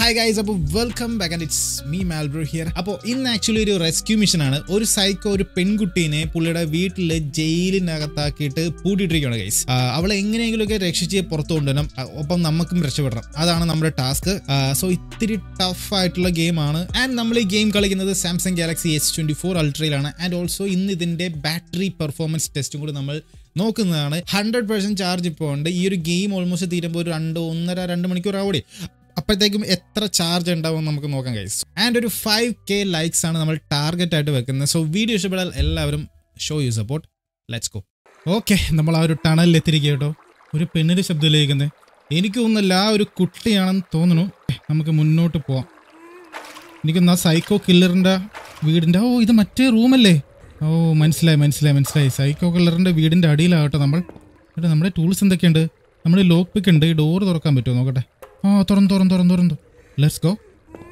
Hi guys അപ്പോൾ welcome back and it's me Malbro here അപ്പോൾ ഇന്ന് ആക്ച്വലി ഒരു റെസ്ക്യൂ മിഷൻ ആണ് ഒരു സൈക്കോ ഒരു പെൺകുട്ടീനെ പുള്ളിയുടെ വീട്ടിൽ ജയിലിനകത്താക്കിയിട്ട് പൂട്ടിയിട്ടിരിക്കുകയാണ് ഗൈസ് അവളെ എങ്ങനെയെങ്കിലുമൊക്കെ രക്ഷിച്ച് പുറത്തു കൊണ്ടുവരണം ആ, ഒപ്പം നമുക്കും രക്ഷപ്പെടണം അതാണ് നമ്മുടെ ടാസ്ക് സോ ഇത്തിരി ടഫ് ആയിട്ടുള്ള ഗെയിമാണ് ആൻഡ് നമ്മൾ ഈ ഗെയിം കളിക്കുന്നത് Samsung Galaxy S twenty four അൾട്രയിലാണ് ആൻഡ് ഓൾസോ ഇന്ന് ഇതിന്റെ ബാറ്ററി പെർഫോമൻസ് ടെസ്റ്റും കൂടി നമ്മൾ നോക്കുന്നതാണ് ഹൺഡ്രഡ് പെർസെന്റ് ചാർജ് ഇപ്പോൾ ഉണ്ട് ഈ ഒരു ഗെയിം ഓൾമോസ്റ്റ് തീരുമ്പോൾ ഒരു രണ്ട് ഒന്നര രണ്ട് മണിക്കൂർ ആവൂടെ അപ്പോഴത്തേക്കും എത്ര ചാർജ് ഉണ്ടാവും നമുക്ക് നോക്കാം ഗൈസ് ആൻഡ് ഒരു ഫൈവ് കെ ലൈക്സ് ആണ് നമ്മൾ ടാർഗറ്റ് ആയിട്ട് വെക്കുന്നത് സോ വീഡിയോ ഇഷ്ടപ്പെടാൻ എല്ലാവരും show you support let's go okay നമ്മൾ ആ ഒരു ടണലിൽ എത്തിരിക്കുക കേട്ടോ ഒരു പെണ്ണിന്റെ ശബ്ദം കേൾക്കുന്നത് എനിക്ക് തോന്നുന്നില്ല ആ ഒരു കുട്ടിയാണെന്ന് തോന്നുന്നു ഏ, നമുക്ക് മുന്നോട്ട് പോവാം എനിക്കൊന്ന് ആ സൈക്കോ കില്ലറിന്റെ വീടിന്റെ ഓ ഇത് മറ്റേ റൂമല്ലേ ഓ മനസ്സിലായി മനസ്സിലായി മനസ്സിലായി സൈക്കോ കില്ലറിന്റെ വീടിന്റെ അടിയിലാകട്ടെ നമ്മൾ എടാ നമ്മുടെ ടൂൾസ് എന്തൊക്കെയുണ്ട് നമ്മുടെ ലോക്ക് പിക്ക് ഉണ്ട് ഈ ഡോർ തുറക്കാൻ പറ്റുമോ നോക്കട്ടെ ആ തുറന്നു തുറന്നു തുറന്നു തുറന്നു ലെറ്റ്സ് ഗോ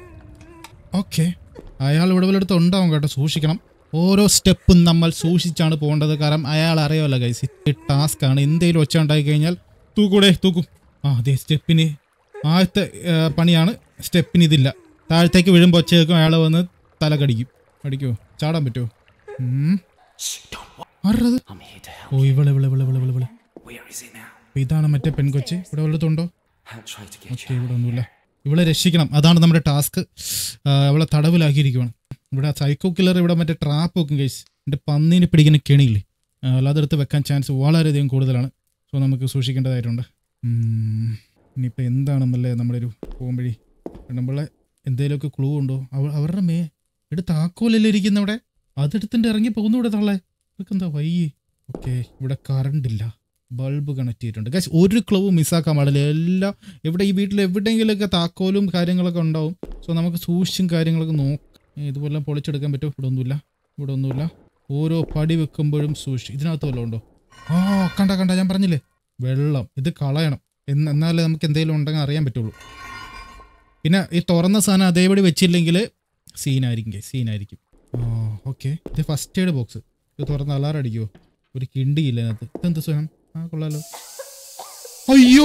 ഓക്കെ അയാൾ ഇവിടെ വല്ലയിടത്ത് ഉണ്ടാവും കേട്ടോ സൂക്ഷിക്കണം ഓരോ സ്റ്റെപ്പും നമ്മൾ സൂക്ഷിച്ചാണ് പോകേണ്ടത് കാരണം അയാൾ അറിയാമല്ലോ ഗൈസ് ഈ ടാസ്ക് ആണ് എന്തെങ്കിലും ഒച്ച ഉണ്ടായി കഴിഞ്ഞാൽ തൂക്കൂടെ തൂക്കും ആ അതെ സ്റ്റെപ്പിന് ആദ്യത്തെ ആ, പണിയാണ് സ്റ്റെപ്പിന് ഇതില്ല താഴത്തേക്ക് വീഴുമ്പോൾ ഒച്ച കേൾക്കും അയാൾ വന്ന് തല കടിക്കും കടിക്കുമോ ചാടാൻ പറ്റുമോ ഉം. ആരത് I'm here to help. ഓ ഇവളെ ഇവളെ ഇവളെ ഇവളെ ഇവളെ ഇവളെ Where is it now? അപ്പൊ ഇതാണ് മറ്റേ പെൺകൊച്ച് ഇവിടെ വല്ലതുണ്ടോ I'll try to get okay you. ഇവിടെ ഒന്നുമില്ല ഇവളെ രക്ഷിക്കണം അതാണ് നമ്മുടെ ടാസ്ക് അവളെ തടവിലാക്കിയിരിക്കുവാണ് ഇവിടെ സൈക്കോ കില്ലർ ഇവിടെ മറ്റേ ട്രാപ്പ് വെക്കും ഗൈസ് എൻ്റെ പന്നീനെ പിടിക്കുന്ന കെണിയില്ലേ ആ, അല്ലാതെ എടുത്ത് വെക്കാൻ ചാൻസ് വളരെയധികം കൂടുതലാണ് സോ നമുക്ക് സൂക്ഷിക്കേണ്ടതായിട്ടുണ്ട് ഉം, ഇനിയിപ്പോൾ എന്താണെന്നല്ലേ നമ്മുടെ ഒരു പോകുമ്പഴി നമ്മളെ എന്തെങ്കിലുമൊക്കെ ക്ലൂ ഉണ്ടോ അവ അവരുടെ മേ എടുത്ത് താക്കോലല്ലേ ഇരിക്കുന്ന ഇവിടെ അതെടുത്തിട്ട് ഇറങ്ങി പോകുന്നു ഇവിടെ തള്ളേ ഇതൊക്കെ എന്താ വയ്യേ ഓക്കെ ഇവിടെ കറണ്ട് ഇല്ല ബൾബ് കണക്ട് ചെയ്തിട്ടുണ്ട് ഗൈസ് ഒരു ക്ലവ് മിസ്സാക്കാൻ പാടില്ല എല്ലാം ഇവിടെ ഈ വീട്ടിൽ എവിടെയെങ്കിലുമൊക്കെ താക്കോലും കാര്യങ്ങളൊക്കെ ഉണ്ടാവും സോ നമുക്ക് സൂക്ഷിച്ചും കാര്യങ്ങളൊക്കെ നോക്കാം ഇതുപോലെ പൊളിച്ചെടുക്കാൻ പറ്റുമോ ഇവിടെ ഒന്നുമില്ല ഇവിടെ ഒന്നുമില്ല ഓരോ പടി വെക്കുമ്പോഴും സൂക്ഷിച്ച് ഇതിനകത്ത് വല്ലതും ഉണ്ടോ ആ കണ്ട കണ്ട ഞാൻ പറഞ്ഞില്ലേ വെള്ളം ഇത് കളയണം എന്ന് എന്നാലേ നമുക്ക് എന്തെങ്കിലും ഉണ്ടെങ്കിൽ അറിയാൻ പറ്റുള്ളൂ പിന്നെ ഈ തുറന്ന സാധനം അതേപടി വെച്ചില്ലെങ്കിൽ സീനായിരിക്കും guys, സീനായിരിക്കും ആ ഓക്കെ ഇത് ഫസ്റ്റ് എയ്ഡ് ബോക്സ് ഇത് തുറന്ന് അലാറം അടിക്കുമോ ഒരു കിണ്ടിയില്ല അതിനകത്ത് ഇതെന്ത് സ്വയം ആ കൊള്ളാലോ അയ്യോ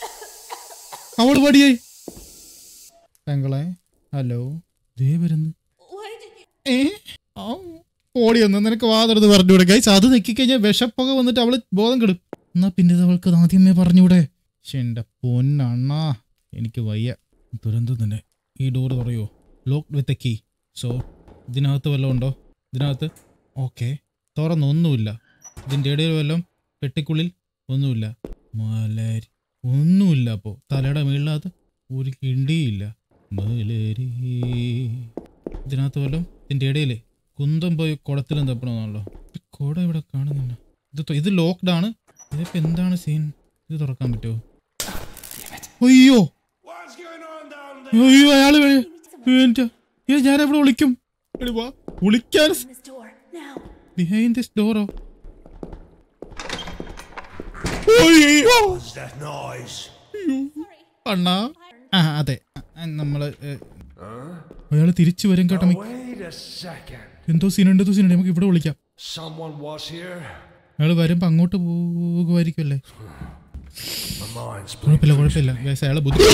അവൾ പടിയായി പെങ്ങളെ ഹലോ ദേ വരുന്നു ഏ ആ, ഓടി വന്നു നിനക്ക് വാതെടുത്ത് പറഞ്ഞുകൂടെ ഗൈസ് അത് നെക്കിക്കഴിഞ്ഞാൽ വിഷപ്പൊക്കെ വന്നിട്ട് അവള് ബോധം കെടും എന്നാ പിന്നെ ഇത് അവൾക്ക് ആദ്യമേ പറഞ്ഞൂടെ പക്ഷെ എൻ്റെ പൊന്നണ്ണാ എനിക്ക് വയ്യ ദുരന്തം തന്നെ ഈ ഡോറ് തുറയോ ലോക്ക് വിത്ത് കീ സോ ഇതിനകത്ത് വല്ലതും ഉണ്ടോ ഇതിനകത്ത് ഓക്കെ തുറന്നു ഒന്നുമില്ല ഇതിൻ്റെ ഇടയിൽ വല്ലതും പെട്ടിക്കുള്ളിൽ ഒന്നുമില്ല മലരി ഒന്നുമില്ല അപ്പോൾ തലയുടെ മുകളിനകത്ത് ഒരു കിണ്ടിയില്ല മലരി ഇതിനകത്ത് വല്ലതും ഇതിൻ്റെ ഇടയിൽ കുന്തം പോയി കുളത്തിലും തപ്പണമെന്നാണല്ലോ ഈ കുട ഇവിടെ കാണുന്നില്ല ഇത് തൊ- ഇത് ലോക്ക്ഡ് ആണ് ഇതിപ്പോ എന്താണ് സീൻ ഇത് തുറക്കാൻ പറ്റുമോ അയ്യോ What's going on down there? അയ്യോ അയാള് വേ- എൻ്റെ- ഏ, ഞാൻ എവിടെ വിളിക്കും എടി വാ, വിളിക്കാൻ this door now. Behind this ഡോറോ അയ്യോ What's that noise? അണ്ണാ ആ അതെ ആ, നമ്മള് ഏ, അയാള് തിരിച്ചു വരും കേട്ടോ മിക്ക- Wait a second. എന്തോ സീനുണ്ട് എന്തോ സീനുണ്ട് നമുക്ക് ഇവിടെ വിളിക്കാം Someone was here. അയാള് വരുമ്പോ അങ്ങോട്ട് പോകുമായിരിക്കുമല്ലേ My mind's blank. കുഴപ്പമില്ല കുഴപ്പമില്ല ഗൈസ് അയാളെ ബുദ്ധി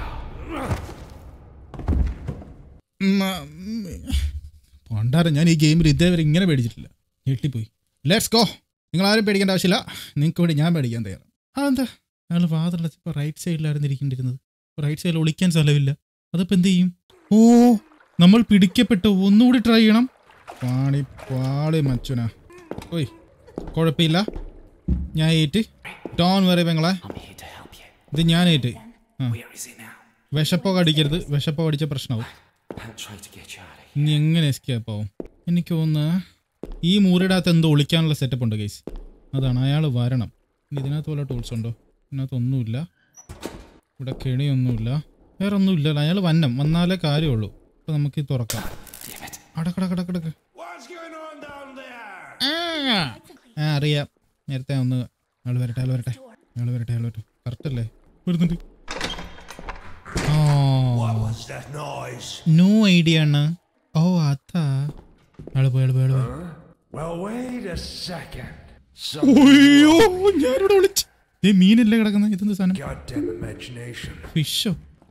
പണ്ടാരം ഞാൻ ഈ ഗെയിമിൽ ഇതേവരെ ഇങ്ങനെ പേടിച്ചിട്ടില്ല ഞെട്ടിപ്പോയി ലെറ്റ്സ് ഗോ നിങ്ങൾ ആരും പേടിക്കേണ്ട ആവശ്യമില്ല നിങ്ങൾക്ക് വേണ്ടി ഞാൻ പേടിക്കാൻ തയ്യാറാണ് അതെന്താ അയാൾ വാതിലടച്ചപ്പോൾ റൈറ്റ് സൈഡിലായിരുന്നു ഇരിക്കേണ്ടിരുന്നത് റൈറ്റ് സൈഡിൽ ഒളിക്കാൻ സ്ഥലമില്ല അതിപ്പോൾ എന്ത് ചെയ്യും ഓ നമ്മൾ പിടിക്കപ്പെട്ടു ഒന്നുകൂടി ട്രൈ ചെയ്യണം പാളി പാളി മച്ചുന ഓയ് കുഴപ്പമില്ല ഞാൻ ഏറ്റ് ഡോൺ വരെ പെങ്ങളെ I'm here to help you. ഇത് ഞാനേറ്റ് ആ Where is it now? വിഷപ്പോ അടിക്കരുത് വിഷപ്പോ അടിച്ച പ്രശ്നമാവും I'll try to get you out of here. ഇനി എങ്ങനെ എസ്കേപ്പ് ആവും എനിക്ക് തോന്നുന്നു ഈ മുറിയുടെ അകത്ത് എന്തോ ഒളിക്കാനുള്ള സെറ്റപ്പ് ഉണ്ട് ഗൈസ് അതാണ് അയാൾ വരണം ഇനി ഇതിനകത്ത് വല്ല ടൂൾസ് ഉണ്ടോ ഇതിനകത്ത് ഒന്നുമില്ല ഇവിടെ കെണിയൊന്നുമില്ല വേറെ ഒന്നുമില്ല അയാൾ വന്നം വന്നാലേ കാര്യമുള്ളൂ അപ്പോൾ നമുക്ക് ഇത് തുറക്കാം Damn it. അടക്കടക്കടക്കടക്ക് What's going on down there? ആ ആ, അറിയാം നേരത്തെ ഒന്ന് അയാൾ വരട്ടെ അയാൾ വരട്ടെ അയാൾ വരട്ടെ അയാൾ വരട്ടെ കറക്റ്റ് അല്ലേ വരുന്നുണ്ട് ആ What was that noise? No idea ആണ് ഓ അതാ അയാൾ പോയി അയാൾ പോയി അയാൾ പോയി Well, wait a second. അയ്യോ Something ഞാനിവിടെ വിളിച്ചു ദേ മീനല്ലേ കിടക്കുന്നത് ഇതെന്ത് സാധനം goddamn imagination. ഫിഷോ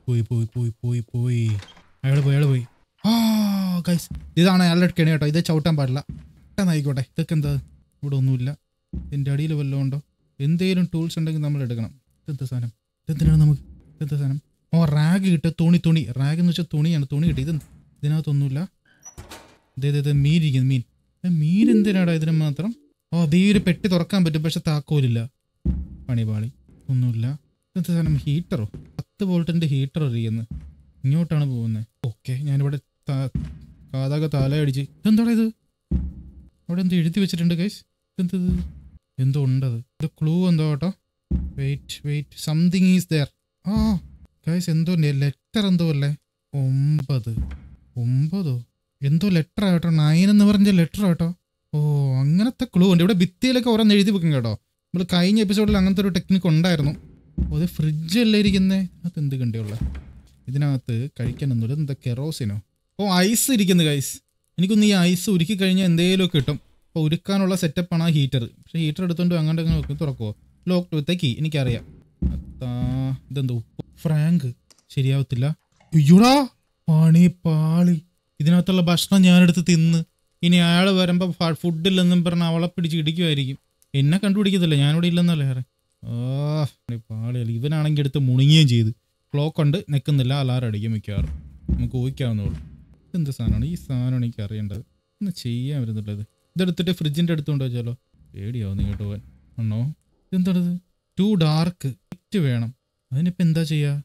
പോയി പോയി പോയി പോയി പോയി അയാൾ പോയി അയാൾ പോയി ആ ഗൈസ് ഇതാണ് അയാളുടെ കെണി കേട്ടോ ഇത് ചവിട്ടാൻ പാടില്ല പെട്ടെന്ന് ആയിക്കോട്ടെ ഇതൊക്കെ എന്താ ഇവിടെ ഒന്നുമില്ല ഇതിൻ്റെ അടിയിൽ വല്ലതും ഉണ്ടോ എന്തെങ്കിലും ടൂൾസ് ഉണ്ടെങ്കിൽ നമ്മൾ എടുക്കണം ഇതെന്ത് സാധനം ഇതെന്തിനാണ് നമുക്ക് ഇതെന്ത് സാധനം ഓ റാഗ് കിട്ടുക തുണി തുണി റാഗ് എന്ന് വെച്ചാൽ തുണിയാണ് തുണി കിട്ടി ഇത് ഇതിനകത്തൊന്നുമില്ല ഇതേ ഇതേ, ഇതേ മീൻ ഇരിക്കുന്നു മീൻ ഏ, മീൻ എന്തിനാടാ ഇതിന് മാത്രം ഓ അതേ ഒരു പെട്ടി തുറക്കാൻ പറ്റും പക്ഷെ താക്കോലില്ല പണിപാളി ഒന്നുമില്ല ഇതെന്ത് സാധനം ഹീറ്ററോ പത്ത് വോൾട്ടിന്റെ ഹീറ്റർ എറിയുന്നത് ഇങ്ങോട്ടാണ് പോകുന്നത് ഓക്കെ ഞാനിവിടെ താ- കാതാക തലയടിച്ച് ഇതെന്താടാ ഇത് അവിടെ എന്തോ എഴുതി വെച്ചിട്ടുണ്ട് ഗൈസ് ഇതെന്ത് ഇത്? എന്തോ ഉണ്ടത് ഒരു ക്ലൂ എന്തോ കേട്ടോ wait wait something is there ആ ഗൈസ് എന്തോ ലെറ്റർ എന്തോ അല്ലേ ഒമ്പത് ഒമ്പതോ എന്തോ ലെറ്റർ ആട്ടോ നയൻ എന്ന് പറഞ്ഞ ലെറ്റർ ആട്ടോ ഓ അങ്ങനത്തെ ക്ലൂ ഉണ്ട് ഇവിടെ ഭിത്തിയിലൊക്കെ ഓരോന്ന് എഴുതി വെക്കും കേട്ടോ നമ്മൾ കഴിഞ്ഞ എപ്പിസോഡിൽ അങ്ങനത്തെ ഒരു ടെക്നിക്ക് ഉണ്ടായിരുന്നു ഓ, അത് ഫ്രിഡ്ജ് അല്ലേ ഇരിക്കുന്നേ അത് എന്ത് കണ്ടിയുള്ള ഇതിനകത്ത് കഴിക്കാനൊന്നുമില്ല എന്താ കെറോസിനോ ഓ ഐസ് ഇരിക്കുന്നു ഗൈസ് എനിക്കൊന്ന് ഈ ഐസ് ഉരുക്കി കഴിഞ്ഞാൽ എന്തെങ്കിലുമൊക്കെ കിട്ടും അപ്പോൾ ഉരുക്കാനുള്ള സെറ്റപ്പാണ് ആ ഹീറ്റർ പക്ഷേ ഹീറ്റർ എടുത്തുകൊണ്ട് അങ്ങോട്ട് അങ്ങനെ വെക്കും തുറക്കുമോ ലോക്ക് വിത്തേക്ക് എനിക്കറിയാം അത്താ ഇതെന്തോ ഫ്രാങ്ക് ശരിയാവത്തില്ല അയ്യോടാ പണി പാളി ഇതിനകത്തുള്ള ഭക്ഷണം ഞാനെടുത്ത് തിന്ന് ഇനി അയാൾ വരുമ്പോൾ ഫുഡില്ലെന്നും പറഞ്ഞ് അവളെ പിടിച്ച് ഇടിക്കുമായിരിക്കും എന്നെ കണ്ടുപിടിക്കത്തില്ല ഞാനിവിടെ ഇല്ലെന്നല്ലേ വേറെ ആ പണി പാളിയല്ല ഇവനാണെങ്കിൽ എടുത്ത് മുണുങ്ങുകയും ചെയ്ത് ക്ലോക്ക് ഉണ്ട് നിൽക്കുന്നില്ല അലാറം അടിക്കും മിക്കവാറും നമുക്ക് ഊഹിക്കാവുന്നുള്ളൂ എന്ത് സാധനമാണ് ഈ സാധനമാണ് എനിക്ക് അറിയേണ്ടത് ഒന്ന് ചെയ്യാൻ വരുന്നുള്ളത് ഇതെടുത്തിട്ട് ഫ്രിഡ്ജിൻ്റെ അടുത്തുകൊണ്ട് വെച്ചാലോ പേടിയാവും ഇങ്ങോട്ട് പോകാൻ ആണോ എന്താണിത് ടു ഡാർക്ക് ലൈറ്റ് വേണം അതിനിപ്പോൾ എന്താ ചെയ്യുക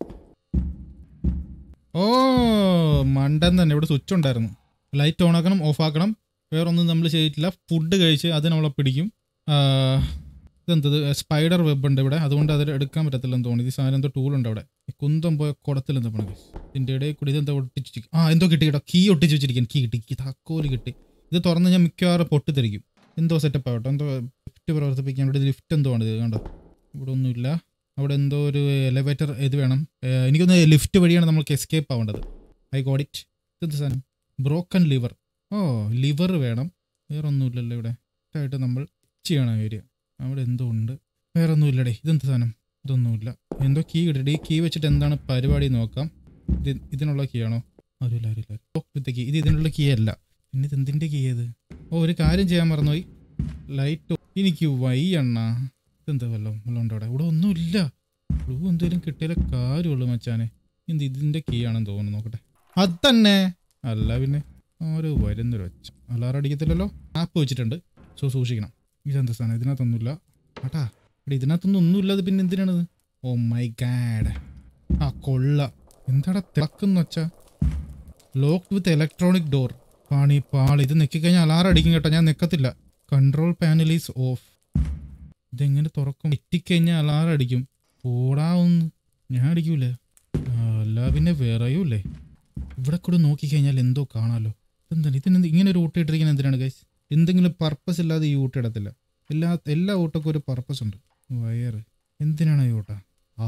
ഓ മണ്ടൻ തന്നെ ഇവിടെ സ്വിച്ച് ഉണ്ടായിരുന്നു ലൈറ്റ് ഓൺ ആക്കണം ഓഫ് ആക്കണം വേറെ ഒന്നും നമ്മൾ ചെയ്തിട്ടില്ല ഫുഡ് കഴിച്ച് അത് നമ്മളെ പിടിക്കും ആ, ഇതെന്തത് സ്പൈഡർ വെബ് ഉണ്ട് ഇവിടെ അതുകൊണ്ട് അത് എടുക്കാൻ പറ്റത്തില്ലെന്ന് തോന്നി ഈ സാധനം എന്തോ ടൂൾ ഉണ്ട് അവിടെ ഈ കുന്തം പോയ കുടത്തിൽ എന്താ പണി ഇതിൻ്റെ ഇടയിൽ കൂടി ഇതെന്തോ ഒട്ടിച്ച് ആ എന്തോ കിട്ടി കേട്ടോ കീ ഒട്ടിച്ച് വെച്ചിരിക്കുന്നു കീ കിട്ടി കീ താക്കോല് കിട്ടി ഇത് തുറന്ന് ഞാൻ മിക്കവാറും പൊട്ടിത്തെറിക്കും എന്തോ സെറ്റപ്പ് ആവട്ടോ എന്തോ ലിഫ്റ്റ് പ്രവർത്തിപ്പിക്കാൻ ഇവിടെ ലിഫ്റ്റ് എന്തോ ആണ് ഇത് കണ്ടോ ഇവിടെ ഒന്നുമില്ല അവിടെ എന്തോ ഒരു എലിവേറ്റർ ഇത് വേണം ഏഹ് എനിക്കൊന്ന് ലിഫ്റ്റ് വഴിയാണ് നമുക്ക് എസ്കേപ്പ് ആവേണ്ടത് ഐ ഗോഡ് ഇറ്റ് ഇതെന്ത് സാധനം ബ്രോക്കൺ ലിവർ ഓ ലിവർ വേണം വേറെ ഒന്നുമില്ലല്ലോ ഇവിടെ ആയിട്ട് നമ്മൾ ചെയ്യണം ഏരിയ അവിടെ എന്തോ ഉണ്ട് വേറെ ഒന്നുമില്ലടേ ഇതെന്ത് സാധനം ഇതൊന്നുമില്ല എന്തോ കീ കിട്ടിട്ട് ഈ കീ വെച്ചിട്ട് എന്താണ് പരിപാടി എന്ന് നോക്കാം ഇത് ഇതിനുള്ള കീ ആണോ അറിയില്ല അറിയില്ല ഓ വിത്ത് കീ ഇത് ഇതിനുള്ള കീ അല്ല പിന്നെ ഇത് എന്തിൻ്റെ കീ ഇത് ഓ ഒരു കാര്യം ചെയ്യാൻ മറന്നുപോയി ലൈറ്റ് എനിക്ക് വയ്യണ്ണ ഇതെന്താ വല്ലതും വല്ലതും ഉണ്ടോ അവിടെ ഇവിടെ ഒന്നുമില്ല ക്ലൂ എന്തെങ്കിലും കിട്ടിയാലേ കാര്യമുള്ളൂ മച്ചാനെ എന്ത് ഇതിൻ്റെ കീ ആണെന്ന് തോന്നുന്നു നോക്കട്ടെ അത് തന്നെ അല്ല പിന്നെ ആരോ വരുന്നൊരു ഒച്ച അലാറം അടിക്കത്തില്ലല്ലോ ആപ്പ് വെച്ചിട്ടുണ്ട് സോ സൂക്ഷിക്കണം ഇതെന്താ സാധനം ഇതിനകത്തൊന്നുമില്ല ആട്ടാ ഇവിടെ ഇതിനകത്തൊന്നും ഒന്നുമില്ലാതെ പിന്നെ എന്തിനാണിത് ഓ മൈ ഗാഡ് ആ കൊള്ള എന്താടാ തിളക്കുന്ന വെച്ചാ ലോക്ക് വിത്ത് ഇലക്ട്രോണിക് ഡോർ പാണി പാളി ഇത് നിൽക്കിക്കഴിഞ്ഞാൽ അലാറം അടിക്കും കേട്ടോ ഞാൻ നിൽക്കത്തില്ല കൺട്രോൾ പാനൽ ഈസ് ഓഫ് ഇതെങ്ങനെ തുറക്കും എത്തിക്കഴിഞ്ഞാൽ അലാറം അടിക്കും ഓടാവുന്നു ഞാൻ അടിക്കൂലേ ആ, അല്ല പിന്നെ വിറയൂലേ ഇവിടെ കൂടെ നോക്കിക്കഴിഞ്ഞാൽ എന്തോ കാണാലോ എന്താണ് ഇതിന് ഇങ്ങനെ ഒരു ഊട്ട ഇട്ടിരിക്കുന്നത് എന്തിനാണ് ഗൈസ് എന്തെങ്കിലും പർപ്പസ് ഇല്ലാതെ ഈ ഊട്ട ഇടത്തില്ല എല്ലാ എല്ലാ ഊട്ടക്കും ഒരു പർപ്പസ് ഉണ്ട് വയറ് എന്തിനാണ് ഈ ഊട്ട ആ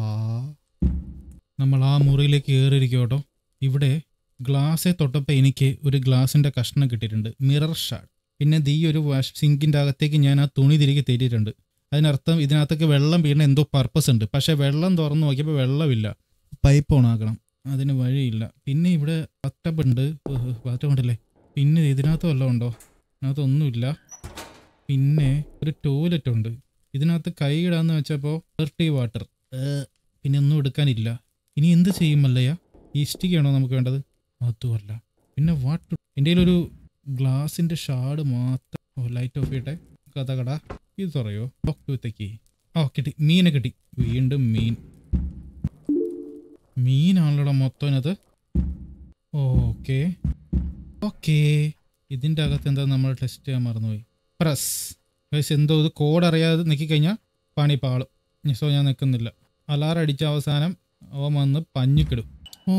നമ്മൾ ആ മുറിയിലേക്ക് കയറിയിരിക്കും കേട്ടോ ഇവിടെ ഗ്ലാസ്സെ തൊട്ടപ്പോൾ എനിക്ക് ഒരു ഗ്ലാസിൻ്റെ കഷ്ണം കിട്ടിയിട്ടുണ്ട് മിറർ ഷാഡ് പിന്നെ ദീ ഒരു വാഷ് സിങ്കിൻ്റെ അകത്തേക്ക് ഞാൻ ആ തുണി തിരികെ തേറ്റിയിട്ടുണ്ട് അതിനർത്ഥം ഇതിനകത്തേക്ക് വെള്ളം വീണ എന്തോ പർപ്പസ് ഉണ്ട് പക്ഷേ വെള്ളം തുറന്ന് നോക്കിയപ്പോൾ വെള്ളമില്ല പൈപ്പ് ഓൺ ആക്കണം അതിന് വഴിയില്ല പിന്നെ ഇവിടെ ബാത്ടബ് ഉണ്ട് ബാത്ടബ് ഉണ്ടല്ലേ പിന്നെ ഇതിനകത്ത് വല്ലതും ഉണ്ടോ ഇതിനകത്ത് ഒന്നുമില്ല പിന്നെ ഒരു ടോയ്ലറ്റ് ഉണ്ട് ഇതിനകത്ത് കൈ ഇടാന്ന് വെച്ചപ്പോൾ ഡർട്ടി വാട്ടർ പിന്നെ ഒന്നും എടുക്കാനില്ല ഇനി എന്ത് ചെയ്യും മല്ലയ്യ ഈസ്റ്റിക്കാണോ നമുക്ക് വേണ്ടത് അതുമല്ല പിന്നെ വാട്ടർ എൻ്റെ ഒരു ഗ്ലാസിൻ്റെ ഷാഡ് മാത്രം ഓ ലൈറ്റ് ഓഫ് ചെയ്യട്ടെ കഥ കട ഇത് പറയോ ലോക്ക് വിത്തേക്ക് ഓ കിട്ടി മീനെ കിട്ടി വീണ്ടും മീൻ മീനാണല്ലോ മൊത്തം ഇതിനകത്ത് ഓക്കെ ഓക്കെ ഇതിൻ്റെ അകത്ത് എന്താ നമ്മൾ ടെസ്റ്റ് ചെയ്യാൻ മറന്നുപോയി പ്രസ് ഗൈസ് എന്തോ ഇത് കോഡ് അറിയാതെ നിൽക്കിക്കഴിഞ്ഞാൽ പണി പാളും സോ ഞാൻ നിൽക്കുന്നില്ല അലാറം അടിച്ച അവസാനം അവൻ വന്ന് പഞ്ഞിക്കിടും ഓ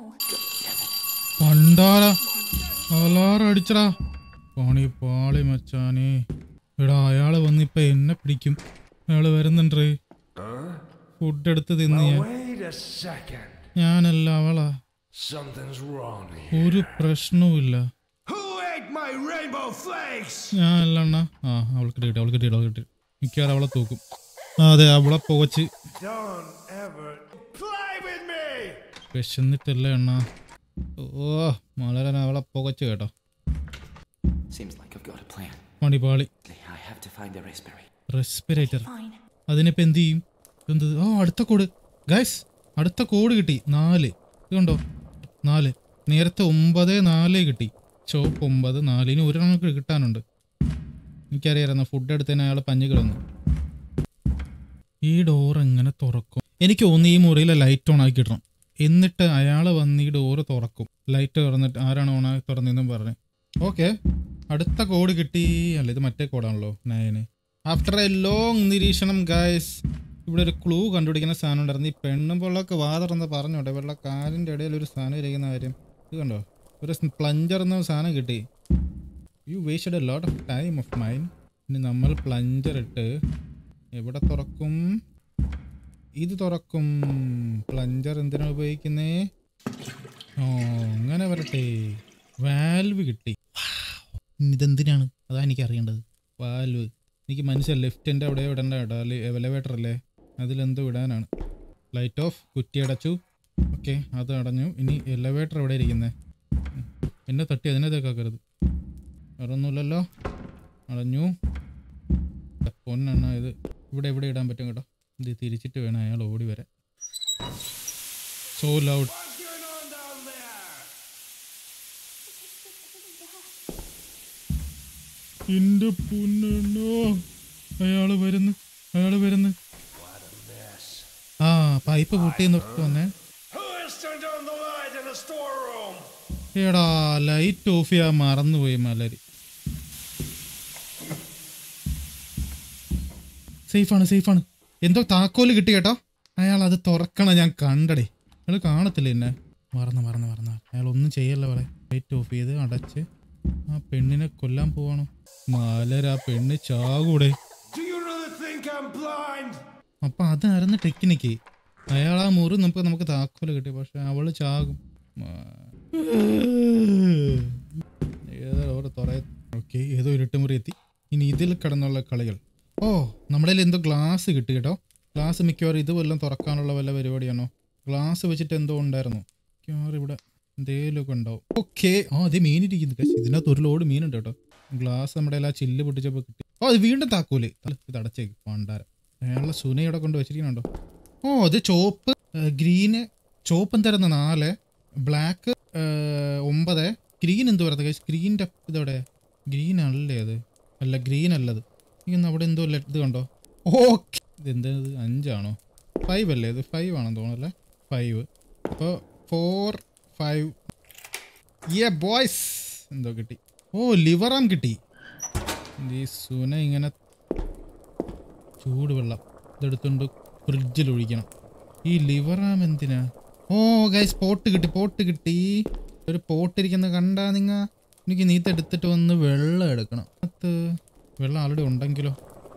പണ്ടാറ അലാറം അടിച്ചടാ പണി പാളി മച്ചാനേ എടാ അയാള് വന്ന് ഇപ്പൊ എന്നെ പിടിക്കും അയാള് വരുന്നുണ്ട് ഫുഡ് എടുത്ത് തിന്ന് ഞാൻ Wait a second. ഞാനല്ല അവളാ Something's wrong here. ഒരു പ്രശ്നവുമില്ല Who ate my rainbow flakes? ഞാനല്ല അണ്ണ ആ അവൾക്ക് കിട്ടി അവൾക്ക് കിട്ടി അവൾക്ക് കിട്ടി മിക്കവാറും അവളെ തൂക്കും ആ, അതെ അവളെ പോവച്ച് Don't ever play with me. വിശന്നിട്ടില്ല എണ്ണ ഓ വളരെ അവളെ പുകച്ചു കേട്ടോ Seems like I've got a plan. മണിപാളി I have to find the raspberry. Respirator Fine. അതിനിപ്പോൾ എന്ത് ചെയ്യും എന്ത് ഓ അടുത്ത കോഡ് ഗൈസ് അടുത്ത കോഡ് കിട്ടി നാല് ഇത് കണ്ടോ നാല് നേരത്തെ ഒമ്പത് നാല് കിട്ടി ചോപ്പ് ഒമ്പത് നാല് ഇനി ഒരെണ്ണം കൂടി കിട്ടാനുണ്ട് എനിക്കറിയാമായിരുന്നു ഫുഡ് എടുത്തതിന് അയാൾ പഞ്ഞു കിടന്നു ഈ ഡോർ എങ്ങനെ തുറക്കും എനിക്ക് തോന്നുന്നു ഈ മുറിയിലെ ലൈറ്റ് ഓൺ ആക്കി കിട്ടണം എന്നിട്ട് അയാൾ വന്ന് ഈ ഡോറ് തുറക്കും ലൈറ്റ് തുറന്നിട്ട് ആരാണ് ഓൺ ആക്കി തുറന്നതെന്നും പറഞ്ഞു ഓക്കെ അടുത്ത കോഡ് കിട്ടി അല്ല ഇത് മറ്റേ കോഡാണല്ലോ നയന് ആഫ്റ്റർ എ ലോങ് നിരീക്ഷണം ഗായ്സ് ഇവിടെ ഒരു ക്ലൂ കണ്ടുപിടിക്കുന്ന സാധനം ഉണ്ടായിരുന്നു ഈ പെണ്ണും പൊള്ളൊക്കെ വാതറന്ന് പറഞ്ഞോട്ടെ വെള്ള കാലിൻ്റെ ഇടയിൽ ഒരു സാധനം ഇരിക്കുന്ന കാര്യം ഇത് കണ്ടോ ഒരു പ്ലഞ്ചർ എന്ന സാധനം കിട്ടി you wasted a lot of time of mine ഇനി നമ്മൾ പ്ലഞ്ചർ ഇട്ട് എവിടെ തുറക്കും ഇത് തുറക്കും പ്ലഞ്ചർ എന്തിനാണ് ഉപയോഗിക്കുന്നേ ഓ അങ്ങനെ വരട്ടെ വാൽവ് കിട്ടി ഇനി ഇതെന്തിനാണ് അതാ എനിക്ക് അറിയേണ്ടത് വാൽവ് എനിക്ക് മനസ്സിലായി ലെഫ്റ്റിൻ്റെ അവിടെ ഇടണ്ട കേട്ടോ അല്ലെ എലവേറ്റർ അല്ലേ അതിലെന്തോ ഇടാനാണ് ലൈറ്റ് ഓഫ് കുറ്റി അടച്ചു ഓക്കെ അത് അടഞ്ഞു ഇനി എലവേറ്റർ എവിടെ ഇരിക്കുന്നത് എന്നെ തട്ടി അതിനകത്തേക്കാക്കരുത് വേറെ ഒന്നുമില്ലല്ലോ അടഞ്ഞു പൊന്നെണ്ണ ഇത് ഇവിടെ എവിടെ ഇടാൻ പറ്റും കേട്ടോ ഇത് തിരിച്ചിട്ട് വേണം അയാൾ ഓടി വരാൻ so loud What's going on down there? എന്റെ പൊന്നോ അയാള് വരുന്നു അയാള് വരുന്നു ആ പൈപ്പ് പൊട്ടി നിർത്തി വന്നേ Who has turned on the light in the storeroom? എടാ ലൈറ്റ് ഓഫ് ചെയ്യാൻ മറന്നുപോയി മലരി സേഫാണ് സേഫാണ് എന്തോ താക്കോല് കിട്ടി കേട്ടോ അയാൾ അത് തുറക്കണം ഞാൻ കണ്ടടേ അയാൾ കാണത്തില്ല എന്നെ മറന്ന് മറന്ന് മറന്ന് അയാൾ ഒന്നും ചെയ്യല്ല പറ ലൈറ്റ് ഓഫ് ചെയ്ത് അടച്ച് ആ പെണ്ണിനെ കൊല്ലാൻ പോവാണോ മലര ആ പെണ്ണ് ചാകൂടെ Do you really think I'm blind? അപ്പൊ അതായിരുന്നു ടെക്നിക്ക് അയാൾ ആ മുറി നമുക്ക് നമുക്ക് താക്കോല് കിട്ടി പക്ഷെ അവള് ചാകും ഏതോ ഒരു തുറ ഓക്കെ ഏതോ ഇരുട്ടുമുറി എത്തി ഇനി ഇതിൽ കിടന്നുള്ള കളികൾ ഓ നമ്മുടെ കയ്യിൽ എന്തോ ഗ്ലാസ് കിട്ടി കേട്ടോ ഗ്ലാസ് മിക്കവാറും ഇത് വല്ലതും തുറക്കാനുള്ള വല്ല പരിപാടിയാണോ ഗ്ലാസ് വെച്ചിട്ട് എന്തോ ഉണ്ടായിരുന്നു മിക്കവാറും ഇവിടെ എന്തേലുമൊക്കെ ഉണ്ടാവും ഓക്കെ ആ അതേ മീൻ ഇരിക്കുന്നു പക്ഷേ ഇതിനകത്ത് ഒരു ലോഡ് മീനുണ്ട് കേട്ടോ ഗ്ലാസ് നമ്മുടെ എല്ലാ ചില്ല് പൊട്ടിച്ചപ്പോൾ കിട്ടി ഓ അത് വീണ്ടും താക്കൂലേ ഇത് അടച്ചേക്ക് പണ്ടാരം അയാളുടെ സുന ഇവിടെ കൊണ്ട് വെച്ചിരിക്കുന്നുണ്ടോ ഓ അത് ചോപ്പ് ഗ്രീന് ചോപ്പ് എന്തായിരുന്നു നാല് ബ്ലാക്ക് ഒമ്പത് ഗ്രീൻ എന്ത് പറയുന്നത് ഗ്രീൻ്റെ ഇതവിടെ ഗ്രീൻ അല്ലേ അത് അല്ല ഗ്രീൻ അല്ലത് ഇന്ന് അവിടെ എന്തോ ലെ- ഇത് കണ്ടോ ഓക്കെ ഇത് എന്താ ഇത് അഞ്ചാണോ ഫൈവ് അല്ലേ ഇത് ഫൈവ് ആണെന്ന് തോന്നുന്നല്ലേ ഫൈവ് അപ്പോൾ ഫോർ ഫൈവ് യേ ബോയ്സ് എന്തോ കിട്ടി ഓ ലിവറാം കിട്ടി ഈ സുന ഇങ്ങനെ ചൂടുവെള്ളം ഇതെടുത്തുകൊണ്ട് ഫ്രിഡ്ജിൽ ഒഴിക്കണം ഈ ലിവറാം എന്തിനാ ഓ ഗൈസ് പോട്ട് കിട്ടി പോട്ട് കിട്ടി ഒരു പോട്ട് ഇരിക്കുന്ന കണ്ടാ നിങ്ങ എനിക്ക് നീത്ത് എടുത്തിട്ട് വന്ന് വെള്ളം എടുക്കണം അത് വെള്ളം ആൾറെഡി ഉണ്ടെങ്കിലോ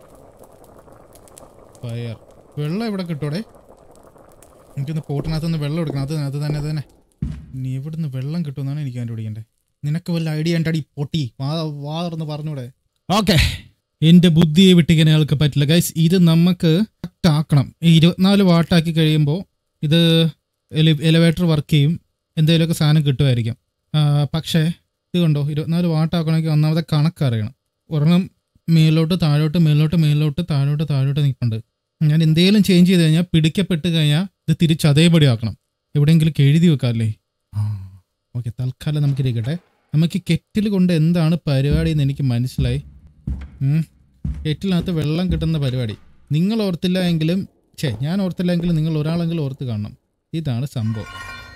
ഫയർ വെള്ളം ഇവിടെ കിട്ടൂടെ എനിക്കൊന്ന് പോട്ടിനകത്ത് നിന്ന് വെള്ളം എടുക്കണം അത് അത് തന്നെ അത് തന്നെ നീ ഇവിടുന്ന് വെള്ളം കിട്ടുമെന്നാണ് എനിക്ക് കണ്ടുപിടിക്കണ്ടേ നിനക്ക് വല്ല ഐഡിയ ഉണ്ടടി പൊട്ടി വാ വാ തുറന്ന് പറഞ്ഞൂടെ ഓക്കെ എന്റെ ബുദ്ധിയെ വിട്ടിക്കാൻ അയാൾക്ക് പറ്റില്ല ഗൈസ് ഇത് നമുക്ക് correct ആക്കണം ഈ ഇരുപത്തിനാല് വാട്ടാക്കി കഴിയുമ്പോൾ ഇത് എലിവേറ്റർ വർക്ക് ചെയ്യും എന്തെങ്കിലുമൊക്കെ സാധനം കിട്ടുമായിരിക്കും ആ, പക്ഷേ ഇത് കണ്ടോ ഇരുപത്തിനാല് വാട്ടാക്കണമെങ്കിൽ ഒന്നാമത്തെ കണക്ക് അറിയണം ഒരെണ്ണം മേലോട്ട് താഴോട്ട് മേലോട്ട് മേലോട്ട് താഴോട്ട് താഴോട്ട് നിൽപ്പുണ്ട് ഞാൻ എന്തെങ്കിലും ചേഞ്ച് ചെയ്ത് കഴിഞ്ഞാൽ പിടിക്കപ്പെട്ട് കഴിഞ്ഞാൽ ഇത് തിരിച്ച് അതേപടി ആക്കണം എവിടെയെങ്കിലും എഴുതി വെക്കാമല്ലേ ആ ഓക്കെ തൽക്കാലം നമുക്ക് ഇരിക്കട്ടെ നമുക്ക് കെറ്റിൽ കൊണ്ട് എന്താണ് പരിപാടി എന്ന് എനിക്ക് മനസ്സിലായി ഉം. കെറ്റിലിനകത്ത് വെള്ളം കിട്ടുന്ന പരിപാടി നിങ്ങൾ ഓർത്തില്ല എങ്കിലും ഛേ ഞാൻ ഓർത്തില്ല എങ്കിലും നിങ്ങൾ ഒരാളെങ്കിലും ഓർത്ത് കാണണം ഇതാണ് സംഭവം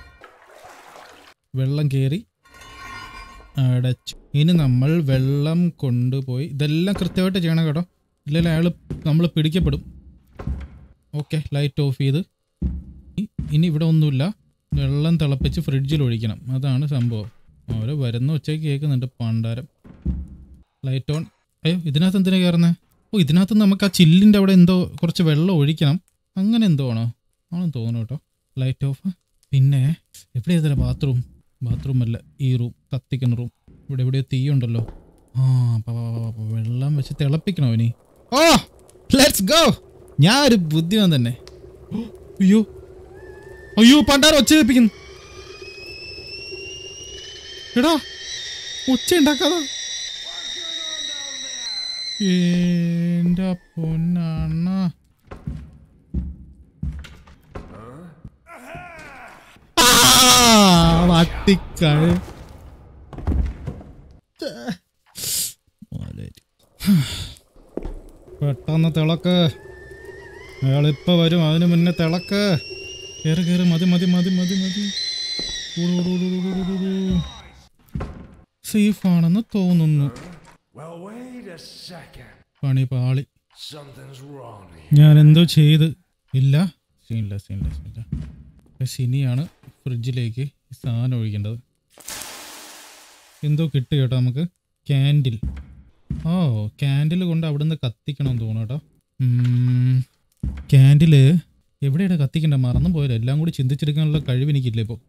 വെള്ളം കയറി അടച്ചു ഇനി നമ്മൾ വെള്ളം കൊണ്ടുപോയി ഇതെല്ലാം കൃത്യമായിട്ട് ചെയ്യണം കേട്ടോ ഇല്ലെങ്കിൽ അയാൾ നമ്മൾ പിടിക്കപ്പെടും ഓക്കെ ലൈറ്റ് ഓഫ് ചെയ്ത് ഇ- ഇനി ഇവിടെ ഒന്നുമില്ല വെള്ളം തിളപ്പിച്ച് ഫ്രിഡ്ജിൽ ഒഴിക്കണം അതാണ് സംഭവം ഓരോ വരുന്ന ഉച്ചയ്ക്ക് കേൾക്കുന്നുണ്ട് പണ്ടാരം ലൈറ്റ് ഓൺ അയ്യോ ഇതിനകത്ത് എന്തിനാ കയറുന്നത് ഓ ഇതിനകത്ത് നമുക്ക് ആ ചില്ലിൻ്റെ അവിടെ എന്തോ കുറച്ച് വെള്ളം ഒഴിക്കണം അങ്ങനെ എന്തോ ആണോ ആണെന്ന് തോന്നുന്നു കേട്ടോ ലൈറ്റ് ഓഫ് പിന്നെ എവിടെ ഇതില്ല ബാത്റൂം ബാത്റൂം അല്ല ഈ റൂം കത്തിക്കുന്ന റൂം ഇവിടെ എവിടെയോ തീ ഉണ്ടല്ലോ ആ പ- പ- പ- പ- വെള്ളം വെച്ച് തിളപ്പിക്കണോ ഇനി ഓ ലെറ്റ്സ് ഗോ ഞാൻ ഒരു ബുദ്ധിമാൻ തന്നെ ഓ, അയ്യോ അയ്യോ പണ്ടാര ഒച്ച കേൾപ്പിക്കുന്നു എടാ ഒച്ച ഉണ്ടാക്കാതാ എന്റെ പൊന്നണ്ണ വട്ടിക്കാഴ് പെട്ടെന്ന് തിളക്ക് അയാളിപ്പോ വരും അതിന് മുന്നേ തിളക്ക് കേറി കേറി മതി മതി മതി മതി മതി സേഫ് ആണെന്ന് തോന്നുന്നു Well, wait a second. പണി പാളി Something's wrong here. ഞാൻ എന്തോ ചെയ്ത് ഇല്ല സീനില്ല സീനില്ല സീനില്ല പക്ഷെ ഇനിയാണ് ഫ്രിഡ്ജിലേക്ക് ഈ സാധനം ഒഴിക്കേണ്ടത് എന്തോ കിട്ടും കേട്ടോ നമുക്ക് ക്യാൻഡിൽ ഓ ക്യാൻഡിൽ കൊണ്ട് അവിടുന്ന് കത്തിക്കണമെന്ന് തോന്നുന്നു കേട്ടോ ക്യാൻഡില് എവിടെയാണ് കത്തിക്കണ്ട മറന്നു പോയത് എല്ലാം കൂടി ചിന്തിച്ചെടുക്കാനുള്ള കഴിവ് എനിക്കില്ല ഇപ്പോൾ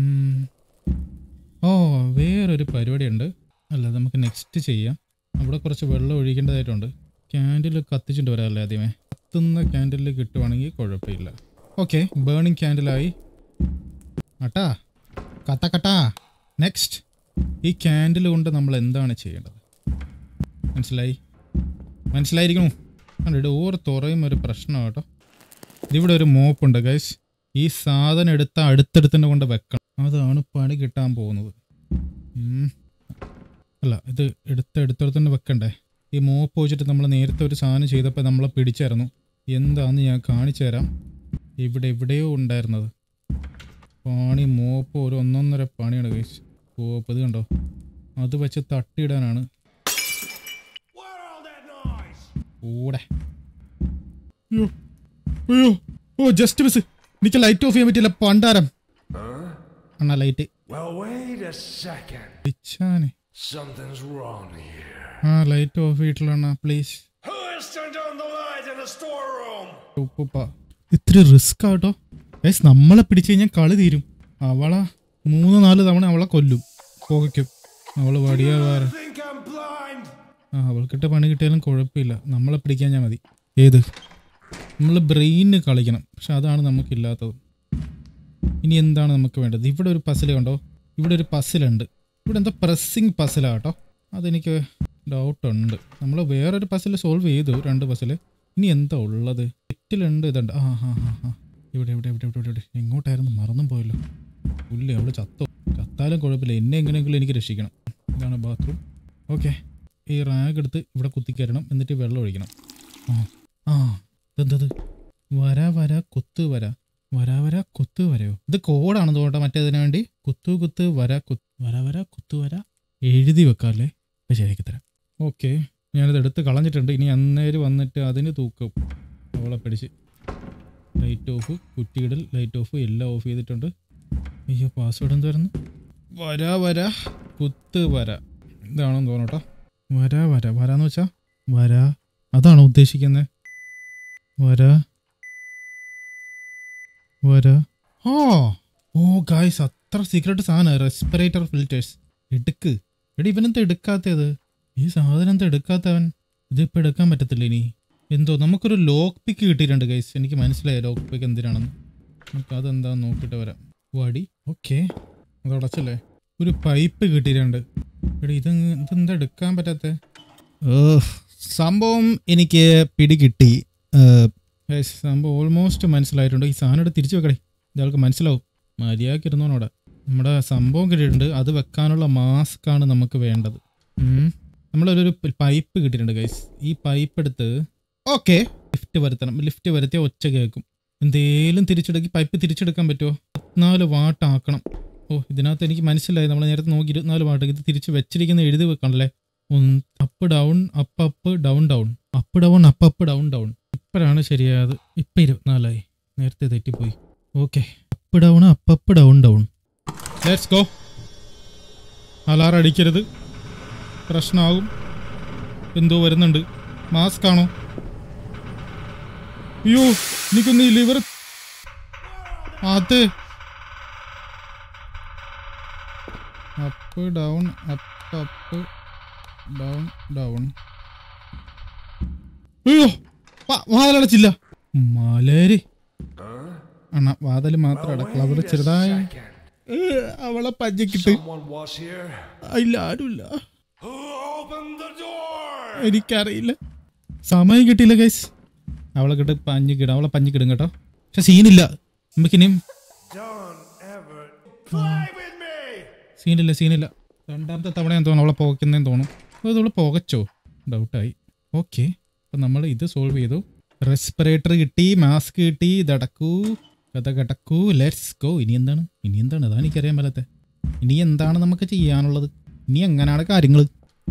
ഓ വേറൊരു പരിപാടിയുണ്ട് അല്ല നമുക്ക് നെക്സ്റ്റ് ചെയ്യാം അവിടെ കുറച്ച് വെള്ളം ഒഴിക്കേണ്ടതായിട്ടുണ്ട് ക്യാൻഡിൽ കത്തിച്ചിട്ട് വരാമല്ലേ ആദ്യമേ കത്തുന്ന ക്യാൻഡിൽ കിട്ടുവാണെങ്കിൽ കുഴപ്പമില്ല ഓക്കെ ബേണിംഗ് ക്യാൻഡിലായി അട്ടാ കത്ത കട്ടാ നെക്സ്റ്റ് ഈ ക്യാൻഡിൽ കൊണ്ട് നമ്മൾ എന്താണ് ചെയ്യേണ്ടത് മനസ്സിലായി മനസ്സിലായിരിക്കണു കണ്ടിട്ട് ഓർ തുറയും ഒരു പ്രശ്നം കേട്ടോ ഇതിവിടെ ഒരു മോപ്പുണ്ട് ഗൈസ് ഈ സാധനം എടുത്ത അടുത്തടുത്ത് തന്നെ കൊണ്ട് വെക്കണം അതാണ് പണി കിട്ടാൻ പോകുന്നത് ഉം. അല്ല ഇത് എടുത്ത് എടുത്തടുത്ത് തന്നെ വെക്കണ്ടേ ഈ മോപ്പ് വെച്ചിട്ട് നമ്മൾ നേരത്തെ ഒരു സാധനം ചെയ്തപ്പോൾ നമ്മളെ പിടിച്ചായിരുന്നു എന്താന്ന് ഞാൻ കാണിച്ചു തരാം ഇവിടെ എവിടെയോ ഉണ്ടായിരുന്നത് പണി മോപ്പ് ഒരു ഒന്നൊന്നര പണിയാണ് ഗൈസ് ഓപ്പ് ഇത് കണ്ടോ അത് വെച്ച് തട്ടിയിടാനാണ് What all that noise? കൂടെ അയ്യോ അയ്യോ ഓ ജസ്റ്റ് മിസ് എനിക്ക് ലൈറ്റ് ഓഫ് ചെയ്യാൻ പറ്റില്ല പണ്ടാരം അണ്ണാ light Well, wait a second. പിച്ചാനെ Something's wrong here. ആ ലൈറ്റ് ഓഫ് ചെയ്തിട്ടുള്ള please Who has turned on the light in the storeroom? ഉപ്പുപ്പ ഇത്ര റിസ്ക് ആട്ടോ ഗൈസ് നമ്മളെ പിടിച്ചു കഴിഞ്ഞാൽ കളി തീരും അവളെ മൂന്ന് നാല് തവണ അവളെ കൊല്ലും പുകയ്ക്കും അവള് വടിയാ വേറെ Think I'm blind? ആ അവൾക്കിട്ട് പണി കിട്ടിയാലും കുഴപ്പമില്ല നമ്മളെ പിടിക്കാൻ ഞാൻ മതി ഏത് നമ്മൾ ബ്രെയിന് കളിക്കണം പക്ഷെ അതാണ് നമുക്കില്ലാത്തത് ഇനി എന്താണ് നമുക്ക് വേണ്ടത് ഇവിടെ ഒരു പസിൽ കണ്ടോ ഇവിടെ ഒരു പസിലുണ്ട് ഇവിടെ എന്തോ പ്രസ്സിങ് പസിലാ കേട്ടോ അതെനിക്ക് ഡൗട്ടുണ്ട് നമ്മൾ വേറൊരു പസിൽ സോൾവ് ചെയ്തു രണ്ട് പസിൽ ഇനി എന്താ ഉള്ളത് തെറ്റിലുണ്ട് ഇതുണ്ട് ആ ഹാ ഹാ ഹാ ഇവിടെ ഇവിടെ ഇവിടെ ഇവിടെ ഇവിടെ എങ്ങോട്ടായിരുന്നു മറന്നും പോയല്ലോ പുല്ല് അവള് ചത്തോ ചത്താലും കുഴപ്പമില്ല എന്നെ എങ്ങനെയെങ്കിലും എനിക്ക് രക്ഷിക്കണം ഇതാണ് ബാത്റൂം ഓക്കെ ഈ റാഗ് എടുത്ത് ഇവിടെ കുത്തിക്കയറണം എന്നിട്ട് വെള്ളം ഒഴിക്കണം ആ ആ ഇതെന്തത് വര വര കുത്ത് വര വര വര കുത്ത് വരയോ ഇത് കോഡാണ് തോട്ടെ മറ്റേതിന് വേണ്ടി കുത്തു കുത്ത് വര കുത്ത് വര വര കുത്ത് വര എഴുതി വെക്കാല്ലേ അത് ശരിയാക്കി തരാം ഓക്കെ ഞാനിത് എടുത്ത് കളഞ്ഞിട്ടുണ്ട് ഇനി അന്നേരം വന്നിട്ട് അതിന് തൂക്കും അവളെ പിടിച്ച് ലൈറ്റ് ഓഫ് കുറ്റിയിടൽ ലൈറ്റ് ഓഫ് എല്ലാം ഓഫ് ചെയ്തിട്ടുണ്ട് അയ്യോ പാസ്വേഡ് എന്തായിരുന്നു വര വര കുത്ത് വര ഇതാണെന്ന് തോന്നട്ടോ വര വര വരാന്ന് വെച്ചാ വര അതാണോ ഉദ്ദേശിക്കുന്നത് വര വര ആ ഓ ഗായ്സ് അത്ര സീക്രട്ട് സാധനം റെസ്പിറേറ്റർ ഫിൽറ്റേഴ്സ് എടുക്ക് എടി ഇവനെന്താ എടുക്കാത്തത് ഈ സാധനം എന്താ എടുക്കാത്തവൻ ഇതിപ്പോ എടുക്കാൻ പറ്റത്തില്ല ഇനി എന്തോ നമുക്കൊരു ലോക്ക് പിക്ക് കിട്ടിയിട്ടുണ്ട് ഗൈസ് എനിക്ക് മനസ്സിലായി ലോക്ക് പിക്ക് എന്തിനാണെന്ന് നമുക്ക് അതെന്താന്ന് നോക്കിയിട്ട് വരാം വടി ഓക്കെ അത് അടച്ചല്ലേ ഒരു പൈപ്പ് കിട്ടിയിട്ടുണ്ട് എടി ഇത് ഇതെന്താ എടുക്കാൻ പറ്റാത്ത സംഭവം എനിക്ക് പിടി കിട്ടി Guys, സംഭവം ഓൾമോസ്റ്റ് മനസ്സിലായിട്ടുണ്ട് ഈ സാധനം എടുത്ത് തിരിച്ചു വെക്കടേ ഇയാൾക്ക് മനസ്സിലാവും മര്യാദക്ക് ഇരുന്നോണോടെ നമ്മുടെ സംഭവം കിട്ടിയിട്ടുണ്ട് അത് വെക്കാനുള്ള മാസ്ക് ആണ് നമുക്ക് വേണ്ടത് ഉം. നമ്മളൊരു പൈപ്പ് കിട്ടിയിട്ടുണ്ട് ഗൈസ് ഈ പൈപ്പ് എടുത്ത് ഓക്കെ ലിഫ്റ്റ് വരുത്തണം ലിഫ്റ്റ് വരുത്തിയ ഒച്ച കേൾക്കും എന്തേലും തിരിച്ചെടുക്കി പൈപ്പ് തിരിച്ചെടുക്കാൻ പറ്റുമോ ഇരുപത്തിനാല് വാട്ടാക്കണം ഓ ഇതിനകത്ത് എനിക്ക് മനസ്സിലായി നമ്മൾ നേരത്തെ നോക്കി ഇരുപത്തിനാല് വാട്ട് ഇത് തിരിച്ച് വെച്ചിരിക്കുന്ന എഴുതി വെക്കണല്ലേ up down up up down down up down up up down down ഇപ്പോഴാണ് ശരിയായത് ഇപ്പം ഇരുപത്തിനാലായി നേരത്തെ തെറ്റിപ്പോയി okay up down up up down down let's go alarm അടിക്കരുത് പ്രശ്നമാകും എന്തോ വരുന്നുണ്ട് മാസ്ക് ആണോ അയ്യോ എനിക്കൊന്ന് ഈ ലിവർ അത് up down up up down down അയ്യോ വാ- വാതിലടച്ചില്ല മലര് അണ്ണ വാതിൽ മാത്രം Well, അടക്കള അവിടെ wait a ചെറുതായ second. ഏ, അവളെ പഞ്ഞിക്കിട്ട് Someone was here. ഇല്ല ആരുമില്ല Who opened the door? എനിക്കറിയില്ല സമയം കിട്ടിയില്ല ഗൈസ് അവളെ കിട്ട് പഞ്ഞിക്കിടും അവളെ പഞ്ഞിക്കിടും കേട്ടോ പക്ഷെ സീനില്ല നമുക്കിനിയും Don't ever play with me. സീനില്ല സീനില്ല രണ്ടാമത്തെ തവണ തോന്നുന്നു അവളെ പുകയ്ക്കുന്നതെന്ന് തോന്നും അപ്പോൾ ഇതവള് പുകച്ചോ ഡൗട്ടായി ഓക്കെ അപ്പം നമ്മൾ ഇത് സോൾവ് ചെയ്തു റെസ്പിറേറ്റർ കിട്ടി മാസ്ക് കിട്ടി ഇതടക്കൂ കഥ കടക്കൂ ലെറ്റ്സ് ഗോ ഇനി എന്താണ് ഇനി എന്താണ് അതാണ് എനിക്കറിയാൻ മേലത്തെ ഇനി എന്താണ് നമുക്ക് ചെയ്യാനുള്ളത് ഇനി എങ്ങനെയാണ് കാര്യങ്ങൾ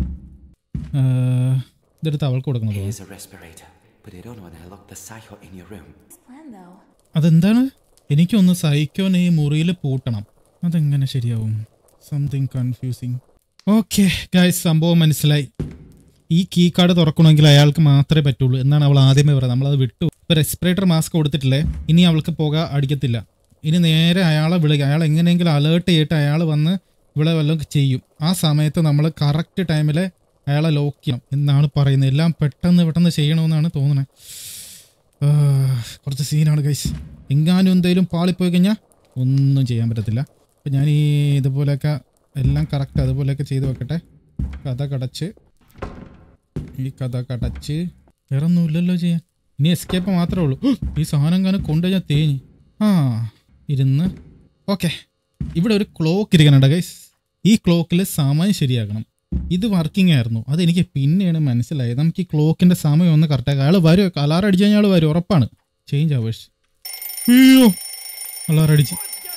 ഇതെടുത്ത് അവൾക്ക് കൊടുക്കണം തോന്നുന്നു Here's a respirator, but I don't know when I locked the psycho in your room. plan though. അതെന്താണ് എനിക്കൊന്ന് സഹിക്കോനെ ഈ മുറിയിൽ പൂട്ടണം അതെങ്ങനെ ശരിയാവും സംതിങ് കൺഫ്യൂസിങ് ഓക്കെ ഗായ്സ് സംഭവം മനസ്സിലായി ഈ കീ കാർഡ് തുറക്കണമെങ്കിൽ അയാൾക്ക് മാത്രമേ പറ്റുള്ളൂ എന്നാണ് അവൾ ആദ്യമേ പറയുന്നത് നമ്മളത് വിട്ടു ഇപ്പൊ റെസ്പിറേറ്റർ മാസ്ക് കൊടുത്തിട്ടില്ലേ ഇനി അവൾക്ക് പുക അടിക്കത്തില്ല ഇനി നേരെ അയാളെ വിളിക്കുക അയാൾ എങ്ങനെയെങ്കിലും അലേർട്ട് ചെയ്തിട്ട് അയാൾ വന്ന് ഇവിടെ വല്ലതും ചെയ്യും ആ സമയത്ത് നമ്മൾ കറക്റ്റ് ടൈമിൽ അയാളെ ലോക്ക് ചെയ്യണം എന്നാണ് പറയുന്നത് എല്ലാം പെട്ടെന്ന് പെട്ടെന്ന് ചെയ്യണമെന്നാണ് തോന്നുന്നത് ആ, കുറച്ച് സീനാണ് ഗൈസ് എങ്ങാനും എന്തെങ്കിലും പാളിപ്പോയി കഴിഞ്ഞാൽ ഒന്നും ചെയ്യാൻ പറ്റത്തില്ല അപ്പം ഞാൻ ഈ ഇതുപോലെയൊക്കെ എല്ലാം കറക്റ്റ് അതുപോലെയൊക്കെ ചെയ്ത് വെക്കട്ടെ കഥ കടച്ച് ഈ കഥ കടച്ച് വേറെ ഒന്നുമില്ലല്ലോ ചെയ്യാൻ ഇനി എസ്കേപ്പ് മാത്രമേ ഉള്ളൂ ഹ്! ഈ സാധനം കാണാൻ കൊണ്ടുപോയി തേഞ്ഞ് ആ ഇരുന്ന് ഓക്കെ ഇവിടെ ഒരു ക്ലോക്ക് ഇരിക്കണുണ്ട് ഗൈസ് ഈ ക്ലോക്കിൽ സമയം ശരിയാക്കണം ഇത് വർക്കിംഗ് ആയിരുന്നു അതെനിക്ക് പിന്നെയാണ് മനസ്സിലായത് നമുക്ക് ഈ ക്ലോക്കിന്റെ സമയം ഒന്ന് കറക്റ്റാക്കാം അയാൾ വരും അലാറം അടിച്ചു കഴിഞ്ഞാൽ അയാൾ വരും ഉറപ്പാണ് ചേഞ്ച് ആവേഴ്സ് അയ്യോ അലാറം അടിച്ച്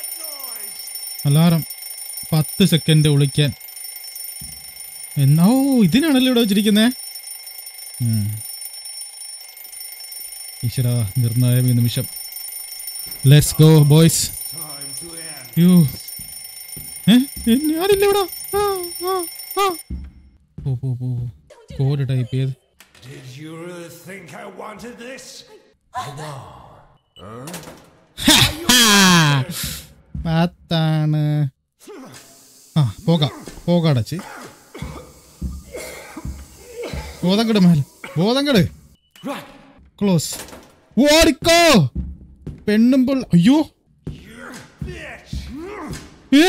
അലാറം പത്ത് സെക്കൻഡ് വിളിക്കാൻ എന്നാ ഓ ഇതിനാണല്ലോ ഇവിടെ വെച്ചിരിക്കുന്നേ ഈശ്വര നിർണായക നിമിഷം let's go boys Time to end. അയ്യോ ഏ എന്നെ ആരില്ല ഇവിടെ ആ, ആ, ആ. പോ പോ പോ കോഡ് ടൈപ്പ് ചെയ്ത് Did you really think I wanted this? അതാണ് ആ പോകാം പോകാടച്ച് ബോധം കെട് മേൽ ബോധം കെട് Run! ക്ലോസ് ഓടിക്കോ പെണ്ണും പിള്ള അയ്യോ Bitch! ഏ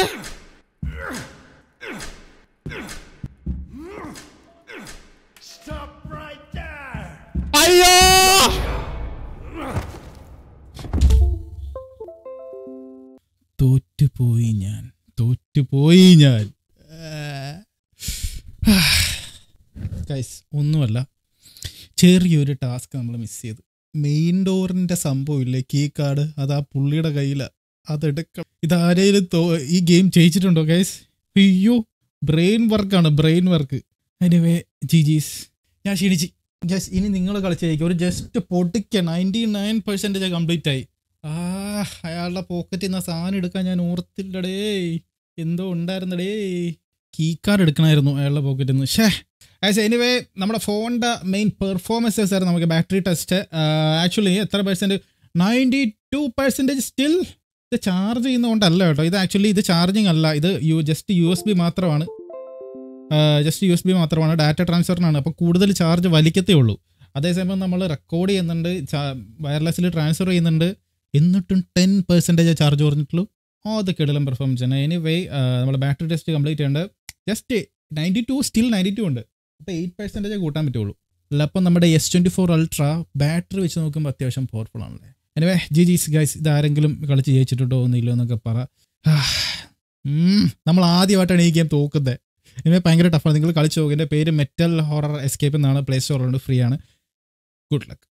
Stop right there! അയ്യോ തോറ്റുപോയി ഞാൻ തോറ്റുപോയി ഞാൻ ഗൈസ് ഒന്നുമല്ല ചെറിയൊരു ടാസ്ക് നമ്മൾ മിസ് ചെയ്തു മെയിൻ ഡോറിന്റെ സംഭവം ഇല്ലേ കീ കാർഡ് അത് ആ പുള്ളിയുടെ കയ്യില അതെടുക്കണം ഇതാരേലും തോ ഈ ഗെയിം ജയിച്ചിട്ടുണ്ടോ ഗൈസ് അയ്യോ ബ്രെയിൻ വർക്കാണ് ബ്രെയിൻ വർക്ക് എനിവേ ജി ജീസ് ഞാൻ ക്ഷീണിച്ച് ജസ്റ്റ് ഇനി നിങ്ങൾ കളിച്ചായിരിക്കും ഒരു ജസ്റ്റ് പൊട്ടിക്ക നയൻറ്റി നയൻ പെർസെൻറ്റേജ് കംപ്ലീറ്റ് ആയി ആ അയാളുടെ പോക്കറ്റിൽ നിന്ന് ആ സാധനം എടുക്കാൻ ഞാൻ ഓർത്തില്ലടേ എന്തോ ഉണ്ടായിരുന്നടേ കീ കാർഡ് എടുക്കണമായിരുന്നു അയാളുടെ പോക്കറ്റിൽ നിന്ന് ഷേ ആസ് എനിവേ നമ്മുടെ ഫോണിൻ്റെ മെയിൻ പെർഫോമൻസസ് ആയിരുന്നു നമുക്ക് ബാറ്ററി ടെസ്റ്റ് ആക്ച്വലി എത്ര percent ninety two percentage still ഇത് ചാർജ് ചെയ്യുന്നതുകൊണ്ടല്ല കേട്ടോ ഇത് ആക്ച്വലി ഇത് ചാർജിങ് അല്ല ഇത് യു ജസ്റ്റ് യു എസ് ബി മാത്രമാണ് ജസ്റ്റ് യു എസ് ബി മാത്രമാണ് ഡാറ്റ ട്രാൻസ്ഫറിനാണ് അപ്പോൾ കൂടുതൽ ചാർജ് വലിക്കത്തേ ഉള്ളൂ അതേസമയം നമ്മൾ റെക്കോർഡ് ചെയ്യുന്നുണ്ട് വയർലെസ്സിൽ ട്രാൻസ്ഫർ ചെയ്യുന്നുണ്ട് എന്നിട്ടും ടെൻ പെർസെൻറ്റേജ് ചാർജ് കുറഞ്ഞിട്ടുള്ളൂ ഓ അത് കിടലം പെർഫോമൻസ് ആണ് എനിവേ നമ്മൾ ബാറ്ററി ടെസ്റ്റ് കംപ്ലീറ്റ് ചെയ്യേണ്ടത് just ninety two still ninety two ഉണ്ട് അപ്പോൾ എയ്റ്റ് പെർസെൻറ്റേജ് കൂട്ടാൻ പറ്റുള്ളൂ അല്ല അപ്പം നമ്മുടെ S twenty four ultra battery വെച്ച് നോക്കുമ്പോൾ അത്യാവശ്യം പവർഫുൾ ആണല്ലേ എനിവേ ജി ജീസ് ഗൈസ് ഇതാരെങ്കിലും കളിച്ച് ജയിച്ചിട്ടുണ്ടോ ഒന്നില്ലോ എന്നൊക്കെ പറ ഉം, നമ്മൾ ആദ്യമായിട്ടാണ് ഈ ഗെയിം തോക്കുന്നത് എനിവേ ഭയങ്കര ടഫാണ് നിങ്ങൾ കളിച്ച് നോക്കുക എൻ്റെ പേര് മെറ്റൽ ഹൊറർ എസ്കേപ്പ് എന്നാണ് പ്ലേ സ്റ്റോറിലുണ്ട് ഫ്രീ ആണ് ഗുഡ് ലക്ക്